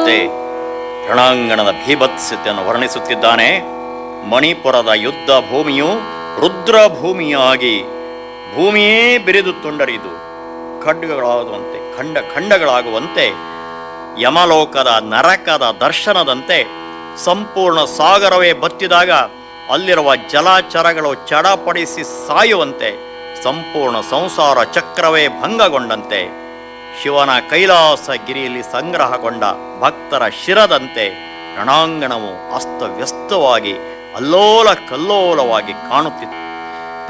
ಮತ್ತೆ ರಣಾಂಗಣದ ಭೀಭತ್ಸತೆಯನ್ನು ವರ್ಣಿಸುತ್ತಿದ್ದಾನೆ ಮಣಿಪುರದ ಯುದ್ಧ ಭೂಮಿಯು ರುದ್ರ ಭೂಮಿಯಾಗಿ ಭೂಮಿಯೇ ಬಿರಿದು ತುಂಡರಿದು ಖಡ್ಗಗಳಾಗುವಂತೆ ಖಂಡ ಖಂಡಗಳಾಗುವಂತೆ ಯಮಲೋಕದ ನರಕದ ದರ್ಶನದಂತೆ ಸಂಪೂರ್ಣ ಸಾಗರವೇ ಬತ್ತಿದಾಗ ಅಲ್ಲಿರುವ ಜಲಚರಗಳು ಚಡಪಡಿಸಿ ಸಾಯುವಂತೆ ಸಂಪೂರ್ಣ ಸಂಸಾರ ಚಕ್ರವೇ ಭಂಗಗೊಂಡಂತೆ ಶಿವನ ಕೈಲಾಸ ಗಿರಿಯಲ್ಲಿ ಸಂಗ್ರಹಗೊಂಡ ಭಕ್ತರ ಶಿರದಂತೆ ರಣಾಂಗಣವು ಅಸ್ತವ್ಯಸ್ತವಾಗಿ ಅಲ್ಲೋಲ ಕಲ್ಲೋಲವಾಗಿ ಕಾಣುತ್ತಿತ್ತು